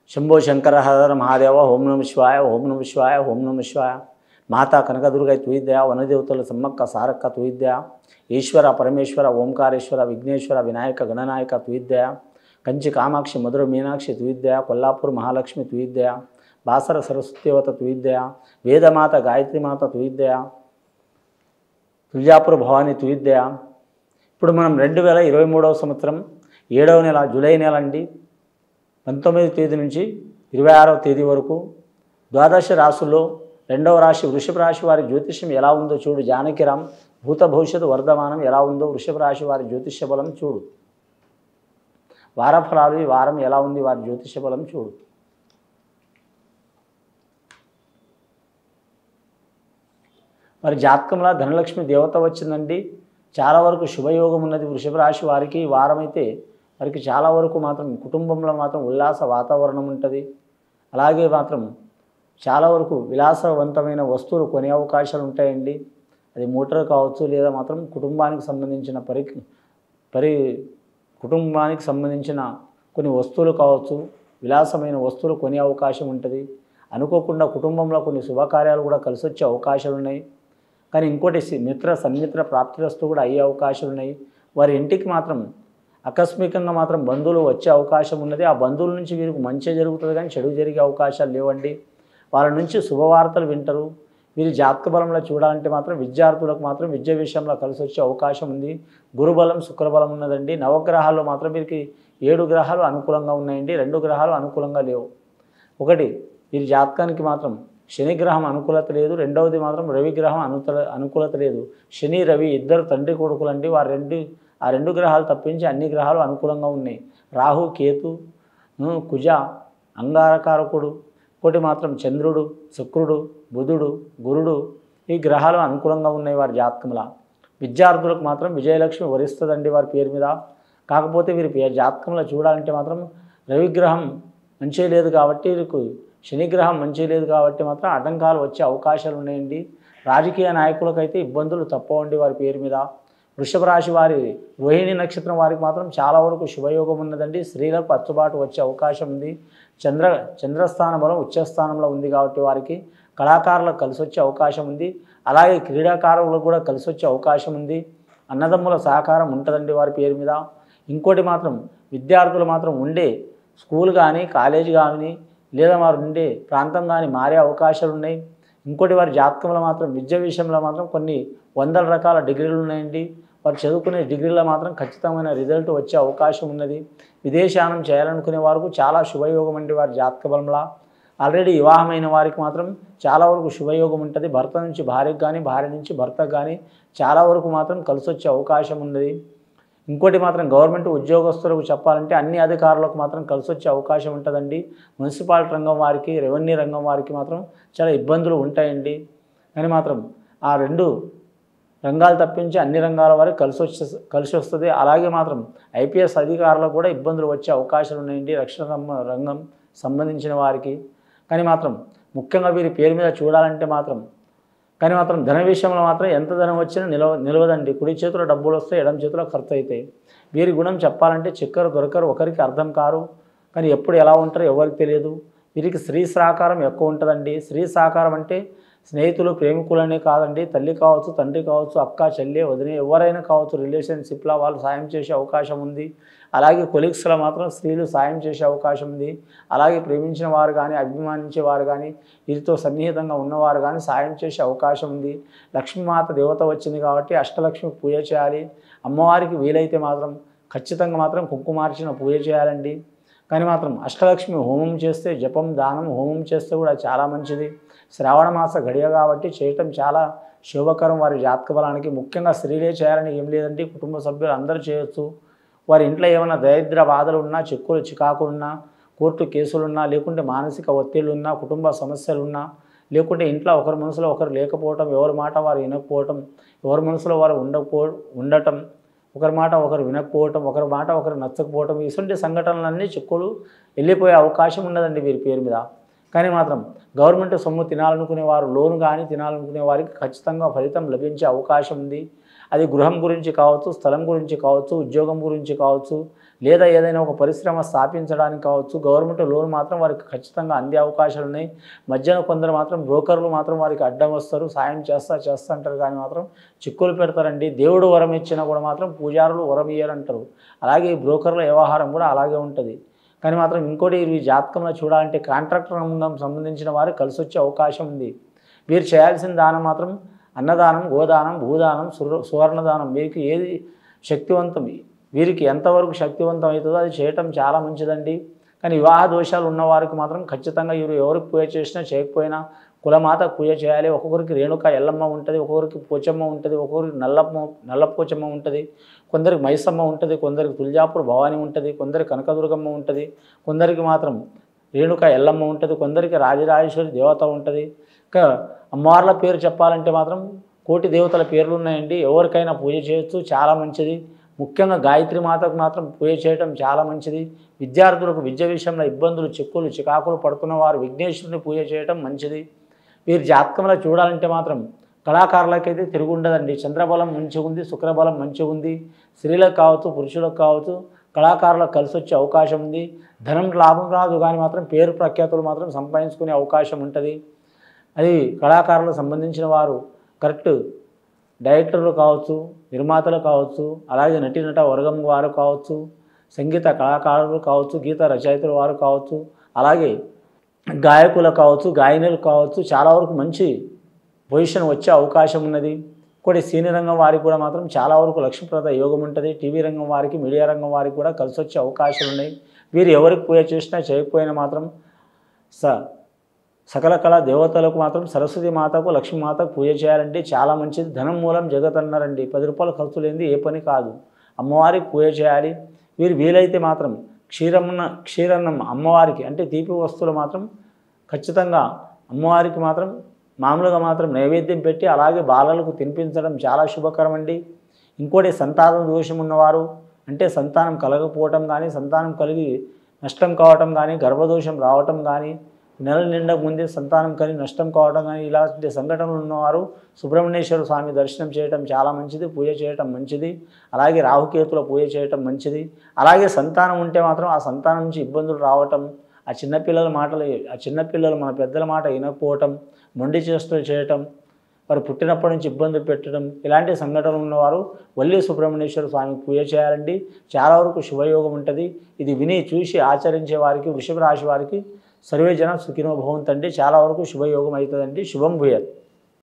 శంభో శంకర హర మహాదేవ ఓం నమ శివాయ ఓం నమ శివాయ ఓం నమ శివాయ మాతా కనకదుర్గ తుయిద్య వనదేవతల సమ్మక్క సారక్క తుయిద్య ఈశ్వర పరమేశ్వర ఓంకారేశ్వర విఘ్నేశ్వర వినాయక గణనాయక తుయిద్య కంచి కామాక్షి మధుర మీనాక్షి తుయిద్య కొల్లాపూర్ మహాలక్ష్మి తుయిద్య బాసర సరస్వతీవత తుయిద్య వేదమాత గాయత్రిమాత తుయిద్య తుల్జాపుర భవాని తుయిద్య ఇప్పుడు మనం రెండు వేల ఇరవై మూడవ సంవత్సరం ఏడవ నెల జూలై నెల అండి పంతొమ్మిది తేదీ నుంచి ఇరవై ఆరవ తేదీ వరకు ద్వాదశ రాశుల్లో రెండవ రాశి వృషభ రాశి వారి జ్యోతిష్యం ఎలా ఉందో చూడు జానకిరామ్ భూత భవిష్యత్తు వర్ధమానం ఎలా ఉందో వృషభ రాశి వారి జ్యోతిష్య బలం చూడు వారఫలాలు ఈ వారం ఎలా ఉంది వారి జ్యోతిష్య బలం చూడు మరి జాతకంలో ధనలక్ష్మి దేవత వచ్చిందండి చాలా వరకు శుభయోగం ఉన్నది వృషభ రాశి వారికి ఈ వారం అయితే వారికి చాలా వరకు మాత్రం కుటుంబంలో మాత్రం ఉల్లాస వాతావరణం ఉంటుంది అలాగే మాత్రం చాలా వరకు విలాసవంతమైన వస్తువులు కొనే అవకాశాలు ఉంటాయండి అది మోటార్ కావచ్చు లేదా మాత్రం కుటుంబానికి సంబంధించిన పరి పరి కుటుంబానికి సంబంధించిన కొన్ని వస్తువులు కావచ్చు విలాసమైన వస్తువులు కొనే అవకాశం ఉంటుంది అనుకోకుండా కుటుంబంలో కొన్ని శుభకార్యాలు కూడా కలిసి వచ్చే అవకాశాలు ఉన్నాయి కానీ ఇంకోటి సి- మిత్ర సన్మిత్ర ప్రాప్తిరస్తు కూడా అయ్యే అవకాశాలు ఉన్నాయి వారి ఇంటికి మాత్రం ఆకస్మికంగా మాత్రం బంధువులు వచ్చే అవకాశం ఉన్నది ఆ బంధువుల నుంచి వీరికి మంచి జరుగుతుంది కానీ చెడు జరిగే అవకాశాలు లేవండి వాళ్ళ నుంచి శుభవార్తలు వింటారు వీరి జాతక బలంలో చూడాలంటే మాత్రం విద్యార్థులకు మాత్రం విద్య విషయంలో కలిసి వచ్చే అవకాశం ఉంది గురుబలం శుక్రబలం ఉన్నదండి నవగ్రహాల్లో మాత్రం వీరికి ఏడు గ్రహాలు అనుకూలంగా ఉన్నాయండి రెండు గ్రహాలు అనుకూలంగా లేవు ఒకటి వీరి జాతకానికి మాత్రం శని గ్రహం అనుకూలత లేదు రెండవది మాత్రం రవి గ్రహం అనుకూల అనుకూలత లేదు శని రవి ఇద్దరు తండ్రి కొడుకులండి వారి రెండు ఆ రెండు గ్రహాలు తప్పించి అన్ని గ్రహాలు అనుకూలంగా ఉన్నాయి రాహు కేతు ఉమ్, కుజ అంగారకారకుడు ఒకటి మాత్రం చంద్రుడు శుక్రుడు బుధుడు గురుడు ఈ గ్రహాలు అనుకూలంగా ఉన్నాయి వారి జాతకంలో విద్యార్థులకు మాత్రం విజయలక్ష్మి వరిస్తుందండి వారి పేరు మీద కాకపోతే వీరి పే- జాతకంలో చూడాలంటే మాత్రం రవిగ్రహం మంచిగా లేదు కాబట్టి వీరికి శనిగ్రహం మంచిగా లేదు కాబట్టి మాత్రం ఆటంకాలు వచ్చే అవకాశాలు ఉన్నాయండి రాజకీయ నాయకులకైతే ఇబ్బందులు తప్పవండి వారి పేరు మీద వృషభ రాశి వారి రోహిణి నక్షత్రం వారికి మాత్రం చాలా వరకు శుభయోగం ఉన్నదండి స్త్రీలకు అచ్చుబాటు వచ్చే అవకాశం ఉంది చంద్ర చంద్రస్థాన బలం ఉచ్చస్థానంలో ఉంది కాబట్టి వారికి కళాకారులకు కలిసి వచ్చే అవకాశం ఉంది అలాగే క్రీడాకారులకు కూడా కలిసి వచ్చే అవకాశం ఉంది అన్నదమ్ముల సహకారం ఉంటుందండి వారి పేరు మీద ఇంకోటి మాత్రం విద్యార్థులు మాత్రం ఉండే స్కూల్ కానీ కాలేజ్ కానీ లేదా వారు ఉండే ప్రాంతం కానీ మారే అవకాశాలు ఉన్నాయి ఇంకోటి వారి జాతకంలో మాత్రం విద్య విషయంలో మాత్రం కొన్ని వందల రకాల డిగ్రీలు ఉన్నాయండి వారు చదువుకునే డిగ్రీలో మాత్రం ఖచ్చితమైన రిజల్ట్ వచ్చే అవకాశం ఉన్నది విదేశానం చేయాలనుకునే వారికి చాలా శుభయోగం అండి వారి జాతక బలంలా ఆల్రెడీ వివాహమైన వారికి మాత్రం చాలా వరకు శుభయోగం ఉంటుంది భర్త నుంచి భార్యకు కానీ భార్య నుంచి భర్తకు కానీ చాలా వరకు మాత్రం కలిసి వచ్చే అవకాశం ఉన్నది ఇంకోటి మాత్రం గవర్నమెంట్ ఉద్యోగస్తులకు చెప్పాలంటే అన్ని అధికారులకు మాత్రం కలిసి వచ్చే అవకాశం ఉంటుందండి మున్సిపాలిటీ రంగం వారికి రెవెన్యూ రంగం వారికి మాత్రం చాలా ఇబ్బందులు ఉంటాయండి కానీ మాత్రం ఆ రెండు రంగాలు తప్పించి అన్ని రంగాల వారికి కలిసి వచ్చే కలిసి వస్తుంది అలాగే మాత్రం ఐపీఎస్ అధికారులకు కూడా ఇబ్బందులు వచ్చే అవకాశాలు ఉన్నాయండి రక్షణ రంగ- రంగం సంబంధించిన వారికి కానీ మాత్రం ముఖ్యంగా వీరి పేరు మీద చూడాలంటే మాత్రం కానీ మాత్రం ధన విషయంలో మాత్రం ఎంత ధనం వచ్చినా నిలవ నిలవదండి కుడి చేతిలో డబ్బులు వస్తే ఎడం చేతిలో ఖర్చు అవుతాయి వీరి గుణం చెప్పాలంటే చిక్కరు దొరకరు ఒకరికి అర్థం కారు కానీ ఎప్పుడు ఎలా ఉంటారో ఎవరికి తెలియదు వీరికి స్త్రీ సహకారం ఎక్కువ ఉంటుందండి స్త్రీ సహకారం అంటే స్నేహితులు ప్రేమికులనే కాదండి తల్లి కావచ్చు తండ్రి కావచ్చు అక్క చెల్లి వదిన ఎవరైనా కావచ్చు రిలేషన్షిప్లో వాళ్ళు సాయం చేసే అవకాశం ఉంది అలాగే కొలీగ్స్లో మాత్రం స్త్రీలు సాయం చేసే అవకాశం ఉంది అలాగే ప్రేమించిన వారు కానీ అభిమానించే వారు కానీ వీరితో సన్నిహితంగా ఉన్నవారు కానీ సాయం చేసే అవకాశం ఉంది లక్ష్మీమాత దేవత వచ్చింది కాబట్టి అష్టలక్ష్మి పూజ చేయాలి అమ్మవారికి వీలైతే మాత్రం ఖచ్చితంగా మాత్రం కుంకుమార్చన పూజ చేయాలండి కానీ మాత్రం అష్టలక్ష్మి హోమం చేస్తే జపం దానం హోమం చేస్తే కూడా చాలా మంచిది శ్రావణ మాస గడియ కాబట్టి చేయటం చాలా శుభకరం వారి జాతక బలానికి ముఖ్యంగా స్త్రీలే చేయాలని ఏం లేదండి కుటుంబ సభ్యులు అందరూ చేయొచ్చు వారి ఇంట్లో ఏమైనా దరిద్ర బాధలు ఉన్నా చిక్కులు చికాకులు ఉన్నా కోర్టు కేసులున్నా లేకుంటే మానసిక ఒత్తిళ్ళు ఉన్నా కుటుంబ సమస్యలు ఉన్నా లేకుంటే ఇంట్లో ఒకరి మనసులో ఒకరు లేకపోవటం ఎవరి మాట వారు వినకపోవటం ఎవరి మనసులో వారు ఉండకపో ఉండటం ఒకరి మాట ఒకరు వినకపోవటం ఒకరి మాట ఒకరు నచ్చకపోవటం ఇటువంటి సంఘటనలన్నీ చిక్కులు వెళ్ళిపోయే అవకాశం ఉన్నదండి వీరి పేరు మీద కానీ మాత్రం గవర్నమెంట్ సొమ్ము తినాలనుకునే వారు లోన్ కానీ తినాలనుకునే వారికి ఖచ్చితంగా ఫలితం లభించే అవకాశం ఉంది అది గృహం గురించి కావచ్చు స్థలం గురించి కావచ్చు ఉద్యోగం గురించి కావచ్చు లేదా ఏదైనా ఒక పరిశ్రమ స్థాపించడానికి కావచ్చు గవర్నమెంట్ లోన్ మాత్రం వారికి ఖచ్చితంగా అందే అవకాశాలు ఉన్నాయి మధ్యన కొందరు మాత్రం బ్రోకర్లు మాత్రం వారికి అడ్డం వస్తారు సాయం చేస్తా చేస్తా అంటారు కానీ మాత్రం చిక్కులు పెడతారండి దేవుడు వరం ఇచ్చినా కూడా మాత్రం పూజారులు వరం ఇయ్యారంటారు అలాగే ఈ బ్రోకర్ల వ్యవహారం కూడా అలాగే ఉంటుంది కానీ మాత్రం ఇంకోటి ఇవి జాతకంలో చూడాలంటే కాంట్రాక్టర్ రంగం సంబంధించిన వారు కలిసి వచ్చే అవకాశం ఉంది వీరు చేయాల్సిన దానం మాత్రం అన్నదానం గోదానం భూదానం సుర సువర్ణదానం వీరికి ఏది శక్తివంతం వీరికి ఎంతవరకు శక్తివంతం అవుతుందో అది చేయటం చాలా మంచిదండి కానీ వివాహ దోషాలు ఉన్నవారికి మాత్రం ఖచ్చితంగా వీరు ఎవరికి పూజ చేసినా చేయకపోయినా కులమాత పూజ చేయాలి ఒక్కొక్కరికి రేణుక ఎల్లమ్మ ఉంటుంది ఒక్కొక్కరికి పోచమ్మ ఉంటుంది ఒక్కొక్కరికి నల్లమ్మ నల్ల పోచమ్మ ఉంటుంది కొందరికి మైసమ్మ ఉంటుంది కొందరికి తుల్జాపూర్ భవాని ఉంటుంది కొందరికి కనకదుర్గమ్మ ఉంటుంది కొందరికి మాత్రం రేణుక ఎల్లమ్మ ఉంటుంది కొందరికి రాజరాజేశ్వరి దేవత ఉంటుంది ఇంకా అమ్మవార్ల పేరు చెప్పాలంటే మాత్రం కోటి దేవతల పేర్లు ఉన్నాయండి ఎవరికైనా పూజ చేయొచ్చు చాలా మంచిది ముఖ్యంగా గాయత్రి మాతకు మాత్రం పూజ చేయడం చాలా మంచిది విద్యార్థులకు విద్య విషయంలో ఇబ్బందులు చిక్కులు చికాకులు పడుతున్న వారు విఘ్నేశ్వరుని పూజ చేయడం మంచిది వీరి జాతకంలో చూడాలంటే మాత్రం కళాకారులకైతే తిరుగుండదండి చంద్రబలం మంచిగా ఉంది శుక్రబలం మంచిగా ఉంది స్త్రీలకు కావచ్చు పురుషులకు కావచ్చు కళాకారులకు కలిసి వచ్చే అవకాశం ఉంది ధనం లాభం రాదు కానీ మాత్రం పేరు ప్రఖ్యాతులు మాత్రం సంపాదించుకునే అవకాశం ఉంటుంది అది కళాకారులకు సంబంధించిన వారు కరెక్ట్ డైరెక్టర్లు కావచ్చు నిర్మాతలు కావచ్చు అలాగే నటీనట వర్గం వారు కావచ్చు సంగీత కళాకారులు కావచ్చు గీత రచయితలు వారు కావచ్చు అలాగే గాయకులు కావచ్చు గాయనులు కావచ్చు చాలా వరకు మంచి పొజిషన్ వచ్చే అవకాశం ఉన్నది ఇంకోటి సినీ రంగం వారికి కూడా మాత్రం చాలా వరకు లక్ష్మీప్రద యోగం ఉంటుంది టీవీ రంగం వారికి మీడియా రంగం వారికి కూడా కలిసి వచ్చే అవకాశాలు ఉన్నాయి వీరు ఎవరికి పూజ చేసినా చేయకపోయినా మాత్రం స సకల కళ దేవతలకు మాత్రం సరస్వతి మాతకు లక్ష్మీ మాతకు పూజ చేయాలంటే చాలా మంచిది ధనం మూలం జగత్ అన్నారండి పది రూపాయలు ఖర్చు లేనిది ఏ పని కాదు అమ్మవారికి పూజ చేయాలి వీరు వీలైతే మాత్రం క్షీరన్న క్షీరన్నం అమ్మవారికి అంటే తీపి వస్తువులు మాత్రం ఖచ్చితంగా అమ్మవారికి మాత్రం మామూలుగా మాత్రం నైవేద్యం పెట్టి అలాగే బాలలకు తినిపించడం చాలా శుభకరం అండి ఇంకోటి సంతానం దోషం ఉన్నవారు అంటే సంతానం కలగకపోవటం కానీ సంతానం కలిగి నష్టం కావటం కానీ గర్భదోషం రావటం కానీ నెల నిండక ముందే సంతానం కలిగి నష్టం కావడం కానీ ఇలాంటి సంఘటనలు ఉన్నవారు సుబ్రహ్మణ్యేశ్వర స్వామి దర్శనం చేయటం చాలా మంచిది పూజ చేయటం మంచిది అలాగే రాహుకేతుల పూజ చేయటం మంచిది అలాగే సంతానం ఉంటే మాత్రం ఆ సంతానం నుంచి ఇబ్బందులు రావటం ఆ చిన్నపిల్లల మాటలు ఆ చిన్నపిల్లలు మన పెద్దల మాట వినకపోవటం మొండి చేష్టలు చేయటం వారు పుట్టినప్పటి నుంచి ఇబ్బందులు పెట్టడం ఇలాంటి సంఘటనలు ఉన్నవారు వల్లి సుబ్రహ్మణ్యేశ్వర స్వామికి పూజ చేయాలండి చాలా వరకు శుభయోగం ఉంటుంది ఇది విని చూసి ఆచరించే వారికి వృషభ రాశి వారికి సర్వే జన సుఖినో భవంతండి చాలా వరకు శుభయోగం అవుతుందండి శుభం భూయత్